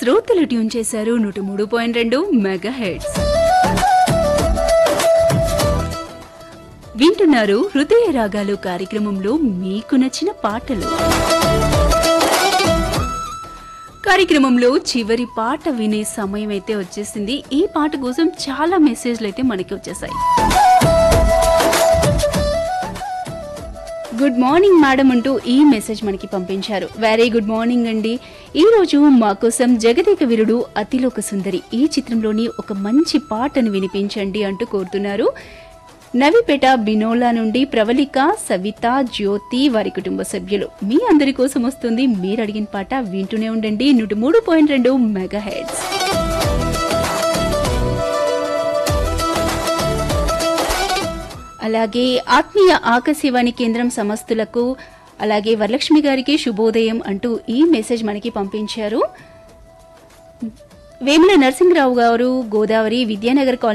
శ్రోతలు ట్యూన్ చేశారు నూట మూడు పాయింట్ రెండు మెగా హెడ్స్ వింటున్నారు హృదయ రాగాలు కార్యక్రమంలో మీకు నచ్చిన పాటలు కార్యక్రమంలో చివరి పాట వినే సమయం అయితే వచ్చేసింది ఈ పాట కోసం చాలా మెసేజ్లు అయితే మనకి వచ్చేసాయి గుడ్ మార్నింగ్ మేడం అంటూ ఈ మెసేజ్ మనకి పంపించారు వెరీ గుడ్ మార్నింగ్ అండి ఈ రోజు మా కోసం జగదేక వీరుడు అతిలోక సుందరి ఈ చిత్రంలోని ఒక మంచి పాటను వినిపించండి అంటూ కోరుతున్నారు నవిపేట బినోలా నుండి ప్రవళిక సవిత జ్యోతి వారి కుటుంబ సభ్యులు మీ అందరి కోసం వస్తుంది మీరు అడిగిన పాట వింటూనే ఉండండి నూట మూడు పాయింట్ రెండు మెగా హెడ్స్ అలాగే ఆత్మీయ ఆకాశవాణి కేంద్రం సంస్థలకు అలాగే వరలక్ష్మి గారికి శుభోదయం అంటూ ఈ మెసేజ్ మనకి పంపించారు వేముల నరసింహరావు గారు గోదావరి విద్యానగర్ కాలనీ